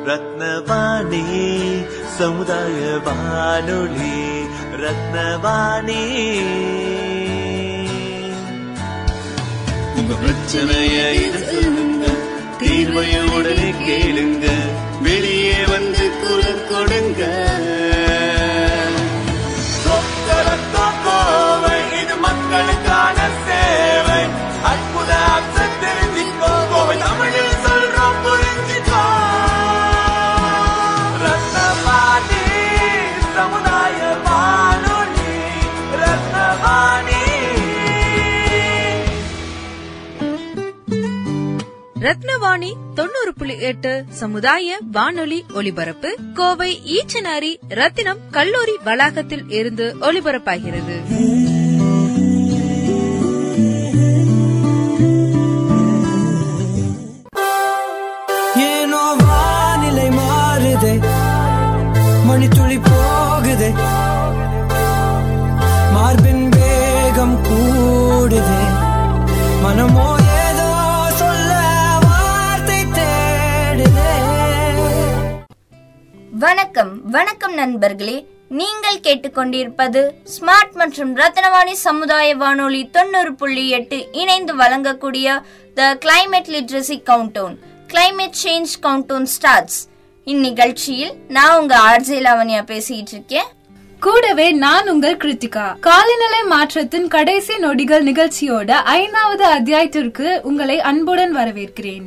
ரத்னவாணி சமுதாய வானொலி ரத்னவாணி உங்க பிரச்சனைய இது சொல்லுங்க தீர்வைய உடனே கேளுங்க வெளியே வந்து குரல் கொடுங்க சொக்க ரத்தம் கோவை, இது மக்களுக்கான சேவை அற்புத அம்சம் தெரிஞ்சுக்கோ கோவை தமிழில் சொல்றோம் புரிஞ்சுக்கோ ரத்னவாணி சமுதாய வானொலி ரத்னவாணி ரத்னவாணி தொண்ணூறு புள்ளி எட்டு சமுதாய வானொலி ஒலிபரப்பு கோவை ஈச்சனாரி ரத்தினம் கல்லூரி வளாகத்தில் இருந்து ஒலிபரப்பாகிறது ஏனோ வானிலை மாறுதே மணித்துளி போகுதே மார்பின் வேகம் கூடுதே மனமோ ஏதோ சொல்ல வார்த்தை தேடுதே வணக்கம் வணக்கம் நண்பர்களே நீங்கள் கேட்டுக்கொண்டிருப்பது ஸ்மார்ட் மற்றும் ரத்னவாணி சமுதாய வானொலி தொண்ணூறு புள்ளி எட்டு இணைந்து வழங்கக்கூடிய the climate literacy countdown climate change countdown starts இந்நிகழ்ச்சியில் நான் உங்க ஆர்ஜே லாவண்யா பேசிட்டு இருக்கேன் கூடவே நான் உங்கள் கிருத்திகா காலநிலை மாற்றத்தின் கடைசி நொடிகள் நிகழ்ச்சியோட ஐந்தாவது அத்தியாயத்திற்கு உங்களை அன்புடன் வரவேற்கிறேன்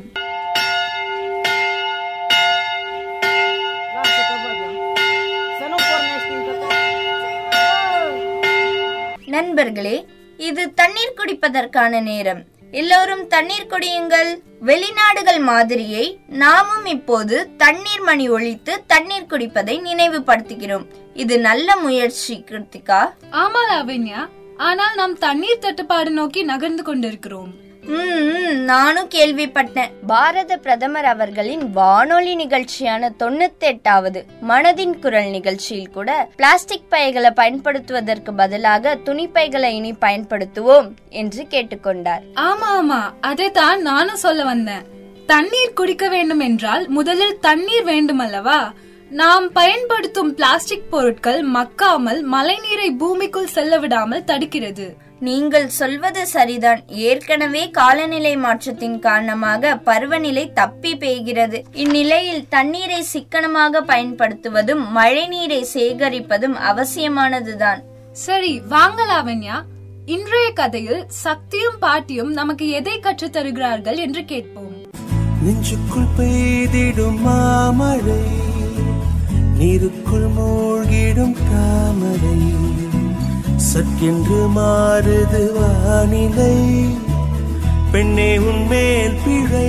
நண்பர்களே இது தண்ணீர் குடிப்பதற்கான நேரம் எல்லோரும் தண்ணீர் குடியுங்கள் வெளிநாடுகள் மாதிரியை நாமும் இப்போது தண்ணீர் மணி ஒழித்து தண்ணீர் குடிப்பதை நினைவுபடுத்துகிறோம் இது நல்ல முயற்சி கிருத்திகா ஆமா லாவண்யா ஆனால் நாம் தண்ணீர் தட்டுப்பாடு நோக்கி நகர்ந்து கொண்டிருக்கிறோம் ம், ம், நானும் கேள்விப்பட்டேன் பாரத பிரதமர் அவர்களின் வானொலி நிகழ்ச்சியான தொண்ணூத்தி எட்டாவது மனதின் குரல் நிகழ்ச்சியில் கூட பிளாஸ்டிக் பைகளை பயன்படுத்துவதற்கு பதிலாக துணி பைகளை இனி பயன்படுத்துவோம் என்று கேட்டுக்கொண்டார் ஆமா ஆமா அதை தான் நானும் சொல்ல வந்தேன் தண்ணீர் குடிக்க வேண்டும் என்றால் முதலில் தண்ணீர் வேண்டும் அல்லவா நாம் பயன்படுத்தும் பிளாஸ்டிக் பொருட்கள் மக்காமல் மழைநீரை பூமிக்குள் செல்ல விடாமல் தடுக்கிறது நீங்கள் சொல்வது சரிதான் ஏற்கனவே காலநிலை மாற்றத்தின் காரணமாக பருவநிலை தப்பி பெய்கிறது இந்நிலையில் தண்ணீரை சிக்கனமாக பயன்படுத்துவதும் மழைநீரை சேகரிப்பதும் அவசியமானதுதான் சரி வாங்க லாவண்யா இன்றைய கதையில் சக்தியும் பாட்டியும் நமக்கு எதை கற்றுத் தருகிறார்கள் என்று கேட்போம் நெஞ்சுக்குள் பெய்திடும் மாமழை நீருக்குள் மூழ்கிடும் தாமரை சற்கென்று மாறுது வானிலை பெண்ணே உன்மேல் பிழை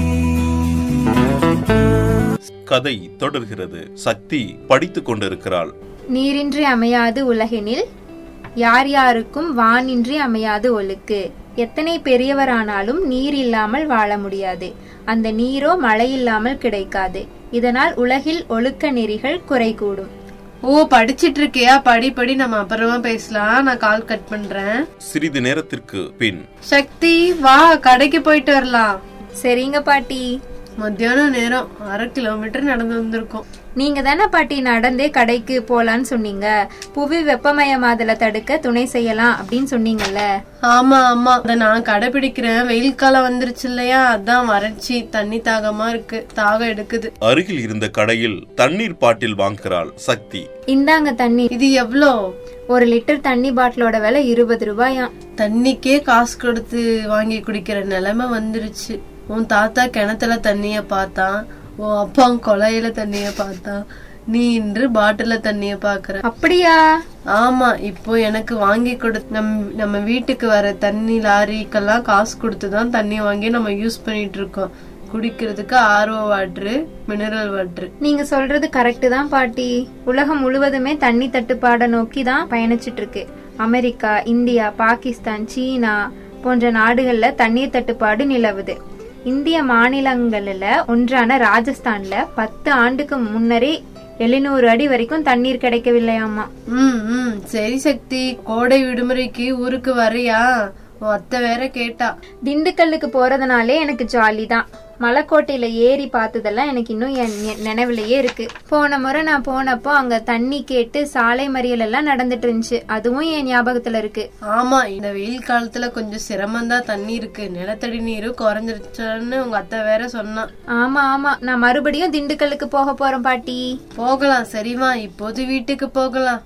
கதை தொடர்கிறது சக்தி படித்துக் கொண்டிருக்கிறாள் நீரின்றி அமையாது உலகினில் யார் யாருக்கும் வானின்றி அமையாது ஒழுக்கு எத்தனை பெரியவரானாலும் நீர் இல்லாமல் வாழ முடியாது அந்த நீரோ மழை இல்லாமல் கிடைக்காது இதனால் உலகில் ஒழுக்க நெறிகள் குறை கூடும் ஓ படிச்சிட்டு இருக்கியா படி படி நம்ம அப்புறமா பேசலாம் நான் கால் கட் பண்றேன் சிறிது நேரத்திற்கு பின் சக்தி வா கடைக்கு போயிட்டு வரலாம் சரிங்க பாட்டி மத்தியானம் நேரம் அரை கிலோமீட்டர் நடந்து வந்திருக்கோம் நீங்க தானே பாட்டி நடந்தே கடைக்கு போலான்னு சொன்னீங்க புவி வெப்பமயமாதலை தடுக்க துணை செய்யலாம் அப்படின்னு சொன்னீங்கல்ல ஆமா ஆமா அத நான் கடைபிடிக்கிறேன் வெயில் காலம் வந்துருச்சு இல்லையா அதான் வறட்சி தண்ணி தாகமா இருக்கு தாகம் எடுக்குது அருகில் இருந்த கடையில் தண்ணீர் பாட்டில் வாங்குகிறாள் சக்தி இந்தாங்க தண்ணி இது எவ்வளோ ஒரு லிட்டர் தண்ணி பாட்டிலோட விலை இருபது ரூபாயாம் தண்ணிக்கே காசு கொடுத்து வாங்கி குடிக்கிற நிலைமை வந்துருச்சு உன் தாத்தா கிணத்துல தண்ணிய பார்த்தான் உன் அப்பா கொலையில தண்ணிய பார்த்தான் நீ இன்று பாட்டில தண்ணிய பாக்குற அப்படியா ஆமா இப்போ எனக்கு வாங்கி கொடு நம் நம்ம வீட்டுக்கு வர தண்ணி லாரிக்கெல்லாம் காசு கொடுத்து தான் தண்ணி வாங்கி நம்ம யூஸ் பண்ணிட்டு இருக்கோம் குடிக்கிறதுக்கு ஆர்ஓ வாட்டரு மினரல் வாட்டரு நீங்க சொல்றது கரெக்ட் தான் பாட்டி உலகம் முழுவதுமே தண்ணி தட்டுப்பாடை நோக்கி தான் பயணிச்சிட்டு இருக்கு அமெரிக்கா இந்தியா பாகிஸ்தான் சீனா போன்ற நாடுகள்ல தண்ணீர் தட்டுப்பாடு நிலவுது இந்திய மாநிலங்கள்ல ஒன்றான ராஜஸ்தான்ல பத்து ஆண்டுக்கு முன்னரே எழுநூறு அடி வரைக்கும் தண்ணீர் கிடைக்கவில்லையாமா ம் ம் சரி சக்தி கோடை விடுமுறைக்கு ஊருக்கு வரியா உன் அத்தை வேற கேட்டா திண்டுக்கல்லுக்கு போறதுனாலே எனக்கு ஜாலி தான் மலைக்கோட்டையில ஏறி பார்த்ததெல்லாம் எனக்கு இன்னும் என் நெ- நினைவுலயே இருக்கு போன முறை நான் போனப்போ அங்க தண்ணி கேட்டு சாலை மறியல் எல்லாம் நடந்துட்டு இருந்துச்சு அதுவும் என் ஞாபகத்துல இருக்கு ஆமா இந்த வெயில் காலத்துல கொஞ்சம் சிரமம்தான் தண்ணி இருக்கு நிலத்தடி நீரும் குறைஞ்சிருச்சுன்னு உங்க அத்தை வேற சொன்னான் ஆமா ஆமா நான் மறுபடியும் திண்டுக்கல்லுக்கு போக போறேன் பாட்டி போகலாம் சரிமா இப்போது வீட்டுக்கு போகலாம்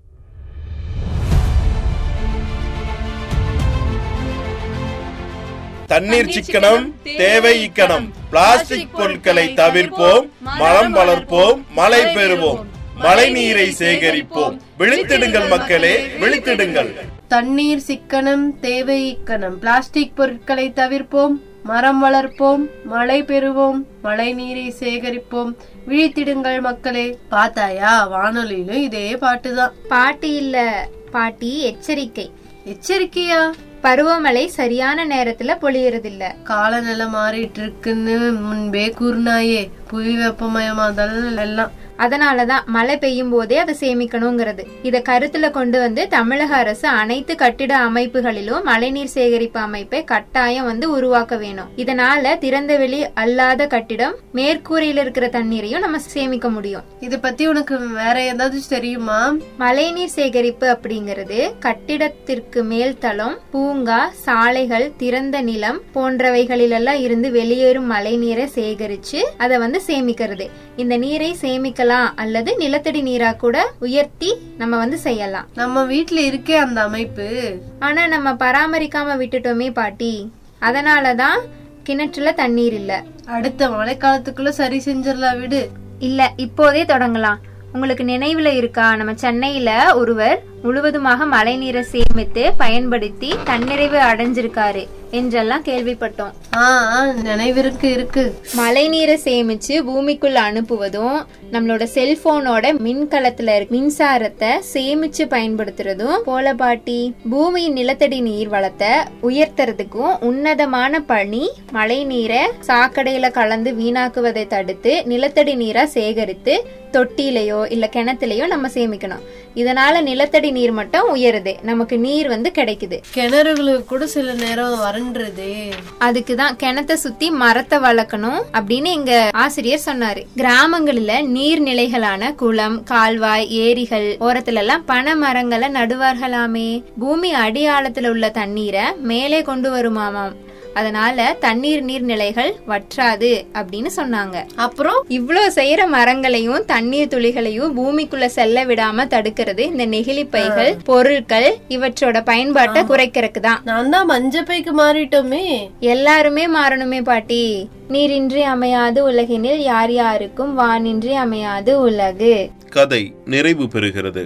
தண்ணீர் சிக்கனம் தேவை இக்கணம் பிளாஸ்டிக் பொருட்களை தவிர்ப்போம் மரம் வளர்ப்போம் மழை பெறுவோம் மழை நீரை சேகரிப்போம் விழித்திடுங்கள் மக்களே விழித்திடுங்கள் தண்ணீர் சிக்கனம் தேவை இக்கணம் பிளாஸ்டிக் பொருட்களை தவிர்ப்போம் மரம் வளர்ப்போம் மழை பெறுவோம் மழை நீரை சேகரிப்போம் விழித்திடுங்கள் மக்களே பார்த்தாயா வானொலியிலும் இதே பாட்டுதான் பாட்டி இல்ல பாட்டி எச்சரிக்கை எச்சரிக்கையா பருவமழை சரியான நேரத்துல பொழியறதில்ல காலநிலை மாறிட்டு இருக்குன்னு முன்பே கூறினாயே புவி வெப்பமயமாதல் எல்லாம் அதனாலதான் மழை பெய்யும் போதே அதை சேமிக்கணுங்கிறது இத கருத்துல கொண்டு வந்து தமிழக அரசு அனைத்து கட்டிட அமைப்புகளிலும் மழைநீர் சேகரிப்பு அமைப்பை கட்டாயம் வந்து உருவாக்க வேணும் இதனால திறந்தவெளி அல்லாத கட்டிடம் மேற்கூரையில இருக்கிற தண்ணீரையும் நம்ம சேமிக்க முடியும் இத பத்தி உனக்கு வேற ஏதாவது தெரியுமா மழைநீர் சேகரிப்பு அப்படிங்கிறது கட்டிடத்திற்கு மேல் தளம் பூங்கா சாலைகள் திறந்த நிலம் போன்றவைகளிலெல்லாம் இருந்து வெளியேறும் மழைநீரை சேகரிச்சு அதை வந்து சேமிக்கிறது இந்த நீரை சேமிக்கலாம் அல்லது நிலத்தடி நீரா கூட உயர்த்தி நம்ம வந்து செய்யலாம் நம்ம வீட்ல இருக்கே அந்த அமைப்பு ஆனா நம்ம பராமரிக்காம விட்டுட்டோமே பாட்டி அதனாலதான் கிணற்றுல தண்ணீர் இல்ல அடுத்த மழைக்காலத்துக்குள்ள சரி செஞ்சிடலாம் விடு இல்ல இப்போதே தொடங்கலாம் உங்களுக்கு நினைவுல இருக்கா நம்ம சென்னையில ஒருவர் முழுவதுமாக மழைநீரை சேமித்து பயன்படுத்தி தன்னிறைவு அடைஞ்சிருக்காரு என்றெல்லாம் கேள்விப்பட்டோம் ஆ ஆ, நினைவிருக்கு இருக்கு மழைநீரை சேமிச்சு பூமிக்குள்ள அனுப்புவதும் நம்மளோட செல்போனோட மின்கலத்துல இருக்க மின்சாரத்தை சேமிச்சு பயன்படுத்துறதும் போல பாட்டி பூமியின் நிலத்தடி நீர் வளத்தை உயர்த்துறதுக்கும் உன்னதமான பணி மழை நீரை சாக்கடையில கலந்து வீணாக்குவதை தடுத்து நிலத்தடி நீரா சேகரித்து தொட்டிலையோ இல்ல கிணத்துலயோ நம்ம சேமிக்கணும் இதனால நிலத்தடி நீர் மட்டம் உயருது நமக்கு நீர் வந்து கிடைக்குது கிணறுகளுக்கு கூட சில நேரம் வறண்டுருதே அதுக்கு தான் கிணத்தை சுத்தி மரத்தை வளர்க்கணும் அப்படின்னு எங்க ஆசிரியர் சொன்னாரு கிராமங்களில நீர்நிலைகளான குளம் கால்வாய் ஏரிகள் ஓரத்துல எல்லாம் பனை மரங்களை நடுவார்களாமே பூமி அடி ஆழத்துல உள்ள தண்ணீரை மேலே கொண்டு வருமாமாம் அதனால தண்ணீர் நீர்நிலைகள் வற்றாது அப்படின்னு சொன்னாங்க அப்புறம் இவ்ளோ செய்யற மரங்களையும் தண்ணீர் துளிகளையும் பூமிக்குள்ள செல்ல விடாம தடுக்கிறது இந்த நெகிழி பைகள் பொருட்கள் இவற்றோட பயன்பாட்டை குறைக்கிறதுக்கு தான் நான் தான் மஞ்ச பைக்கு மாறிட்டோமே எல்லாருமே மாறணுமே பாட்டி நீரின்றி அமையாது உலகினில் யார் யாருக்கும் வானின்றி அமையாது உலகு கதை நிறைவு பெறுகிறது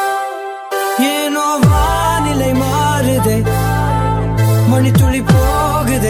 ஏனோ வானிலை மாறுதே மணித்துளி போகுதே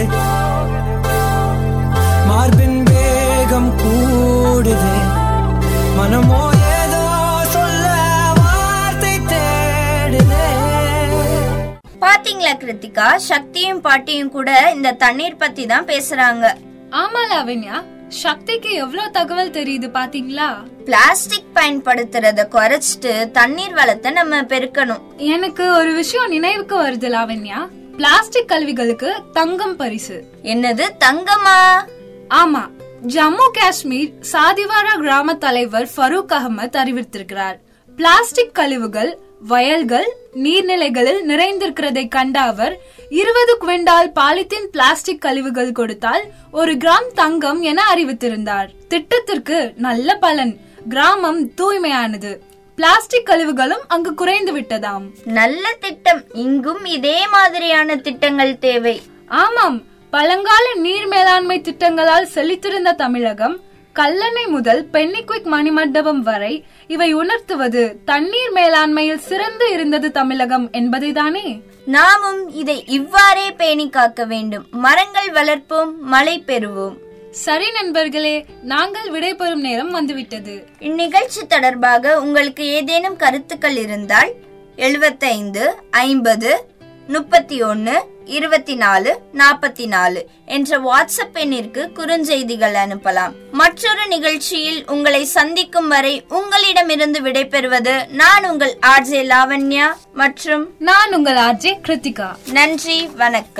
மார்பின் வேகம் கூடுதே மனமோ ஏதோ சொல்ல வார்த்தை தேடுதே பாத்தீங்களா கிருத்திகா சக்தியும் பாட்டியும் கூட இந்த தண்ணீர் பத்தி தான் பேசுறாங்க ஆமா லாவண்யா சக்திக்கு எவ்வளவு தகவல் தெரியுது பாத்தீங்களா பிளாஸ்டிக் பயன்படுத்துறத குறைச்சிட்டு தண்ணீர் வளத்தை நம்ம பெருக்கணும் எனக்கு ஒரு விஷயம் நினைவுக்கு வருது லாவண்யா பிளாஸ்டிக் கல்விகளுக்கு தங்கம் பரிசு என்னது தங்கமா ஆமா ஜம்மு காஷ்மீர் சாதிவாரா கிராம தலைவர் ஃபரூக் அகமது அறிவித்திருக்கிறார் பிளாஸ்டிக் கழிவுகள் வயல்கள் நீர்நிலைகளில் நிறைந்திருக்கிறதை கண்ட அவர் இருபது குவிண்டால் பாலித்தீன் பிளாஸ்டிக் கழிவுகள் கொடுத்தால் ஒரு கிராம் தங்கம் என அறிவித்திருந்தார் திட்டத்திற்கு நல்ல பலன் கிராமம் தூய்மையானது பிளாஸ்டிக் கழிவுகளும் அங்கு குறைந்து விட்டதாம் நல்ல திட்டம் இங்கும் இதே மாதிரியான திட்டங்கள் தேவை ஆமாம் பழங்கால நீர் மேலாண்மை திட்டங்களால் செழித்திருந்த தமிழகம் கல்லணை முதல் பென்னிக்விக் மணிமண்டபம் வரை இவை உணர்த்துவது தண்ணீர் மேலாண்மையில் சிறந்து இருந்தது தமிழகம் என்பதைதானே நாமும் இதை இவ்வாறே பேணி காக்க வேண்டும் மரங்கள் வளர்ப்போம் மழை பெறுவோம் சரி நண்பர்களே நாங்கள் விடைபெறும் நேரம் வந்துவிட்டது இந்நிகழ்ச்சி தொடர்பாக உங்களுக்கு ஏதேனும் கருத்துக்கள் இருந்தால் எழுபத்தைந்து ஐம்பது முப்பத்தி ஒன்னு இருபத்தி நாலு நாற்பத்தி நாலு என்ற வாட்ஸ்அப் எண்ணிற்கு குறுஞ்செய்திகள் அனுப்பலாம் மற்றொரு நிகழ்ச்சியில் உங்களை சந்திக்கும் வரை உங்களிடமிருந்து விடைபெறுவது நான் உங்கள் ஆர்ஜே லாவண்யா மற்றும் நான் உங்கள் ஆர்ஜே கிருத்திகா நன்றி வணக்கம்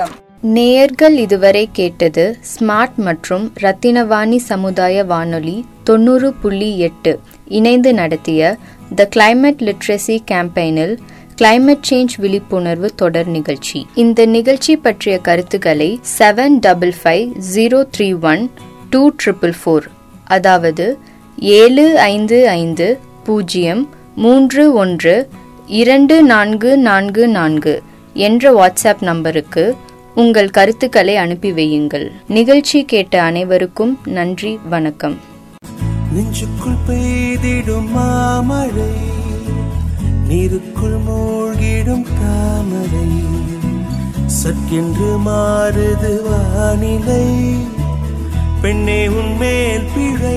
நேயர்கள் இதுவரை கேட்டது ஸ்மார்ட் மற்றும் ரத்தினவாணி சமுதாய வானொலி தொண்ணூறு புள்ளி எட்டு இணைந்து நடத்திய த கிளைமேட் லிட்ரஸி கேம்பெயினில் கிளைமேட் சேஞ்ச் விழிப்புணர்வு தொடர் நிகழ்ச்சி இந்த நிகழ்ச்சி பற்றிய கருத்துக்களை seven double five zero three one two triple four அதாவது ஏழு ஐந்து ஐந்து பூஜ்ஜியம் மூன்று ஒன்று இரண்டு நான்கு நான்கு நான்கு என்ற வாட்ஸ்அப் நம்பருக்கு உங்கள் கருத்துக்களை அனுப்பி வையுங்கள் நிகழ்ச்சி கேட்ட அனைவருக்கும் நன்றி வணக்கம் நெஞ்சுக்குள் பெய்திடும் மாமழை நீருக்குள் மூழ்கிடும் தாமரை சற்கென்று மாறுது வானிலை பெண்ணே உன்மேல் பிழை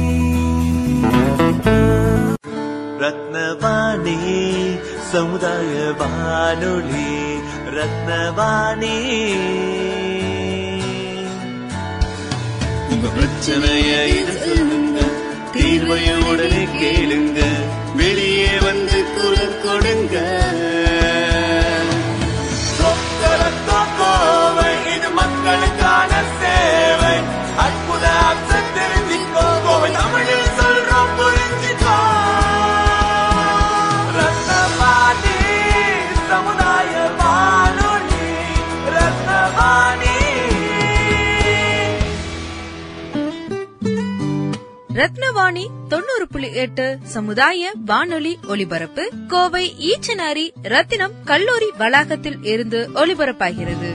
ரத்னவாணி சமுதாய வானொலி ரத்னவாணி உங்க பிரச்சனைய இது சொல்லுங்க தீர்வைய உடனே கேளுங்க வெளியே வந்து குரல் கொடுங்க சொக்க ரத்த கோவை, இது மக்களுக்கான சேவை அற்புத அம்சம் தெரிஞ்சுக்கோ கோவை தமிழில் சொல்றோம் புரிஞ்சுக்கோ ரத்னவாணி சமுதாய வானொலி ரத்னவாணி ரத்னவாணி தொண்ணூறு புள்ளி எட்டு சமுதாய வானொலி ஒலிபரப்பு கோவை ஈச்சனாரி ரத்தினம் கல்லூரி வளாகத்தில் இருந்து ஒலிபரப்பாகிறது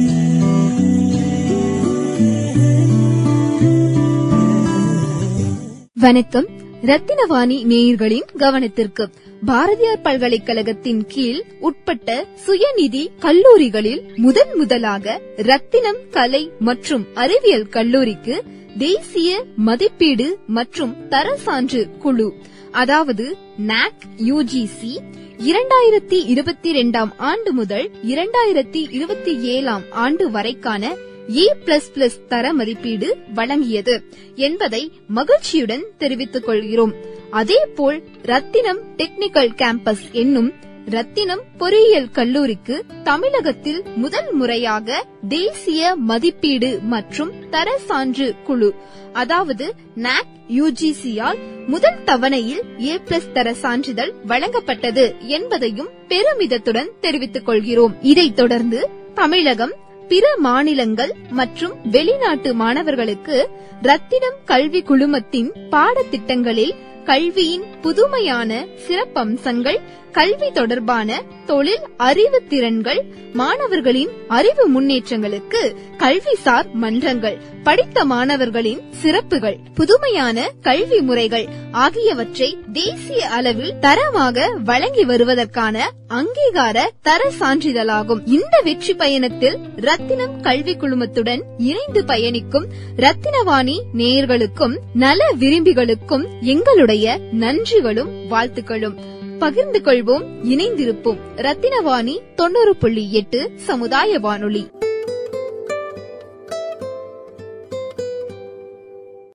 வணக்கம் ரத்தினவாணி நேயர்களின் கவனத்திற்கு பாரதியார் பல்கலைக்கழகத்தின் கீழ் உட்பட்ட சுயநிதி கல்லூரிகளில் முதன் முதலாக ரத்தினம் கலை மற்றும் அறிவியல் கல்லூரிக்கு தேசிய மதிப்பீடு மற்றும் தர சான்று குழு அதாவது நாக் யுஜிசி இரண்டாயிரத்தி இருபத்தி இரண்டாம் ஆண்டு முதல் இரண்டாயிரத்தி இருபத்தி ஏழாம் ஆண்டு வரைக்கான ஏ பிளஸ் பிளஸ் தர மதிப்பீடு வழங்கியது என்பதை மகிழ்ச்சியுடன் தெரிவித்துக் கொள்கிறோம் அதேபோல் ரத்தினம் டெக்னிக்கல் கேம்பஸ் என்னும் ரத்தினம் பொறியியல் கல்லூரிக்கு தமிழகத்தில் முதல் முறையாக தேசிய மதிப்பீடு மற்றும் தர சான்று குழு அதாவது நாக் யுஜிசியால் முதல் தவணையில் ஏ பிளஸ் தர சான்றிதழ் வழங்கப்பட்டது என்பதையும் பெருமிதத்துடன் தெரிவித்துக் கொள்கிறோம் இதைத் தொடர்ந்து தமிழகம் பிற மாநிலங்கள் மற்றும் வெளிநாட்டு மாணவர்களுக்கு ரத்தினம் கல்வி குழுமத்தின் பாடத்திட்டங்களில் கல்வியின் புதுமையான சிறப்பம்சங்கள் கல்வி தொடர்பான தொழில் அறிவு திறன்கள் மாணவர்களின் அறிவு முன்னேற்றங்களுக்கு கல்விசார் மன்றங்கள் படித்த மாணவர்களின் சிறப்புகள் புதுமையான கல்வி முறைகள் ஆகியவற்றை தேசிய அளவில் தரமாக வழங்கி வருவதற்கான அங்கீகார தர சான்றிதழாகும் இந்த வெற்றி பயணத்தில் ரத்தினம் கல்வி குழுமத்துடன் இணைந்து பயணிக்கும் ரத்தினவாணி நேயர்களுக்கும் நல விரும்பிகளுக்கும் எங்களுடைய நன்றிகளும் வாழ்த்துக்களும் பகிர்ந்து கொள்வோம் இணைந்திருப்போம் ரத்தினவாணி தொண்ணூறு புள்ளி எட்டு சமுதாய வானொலி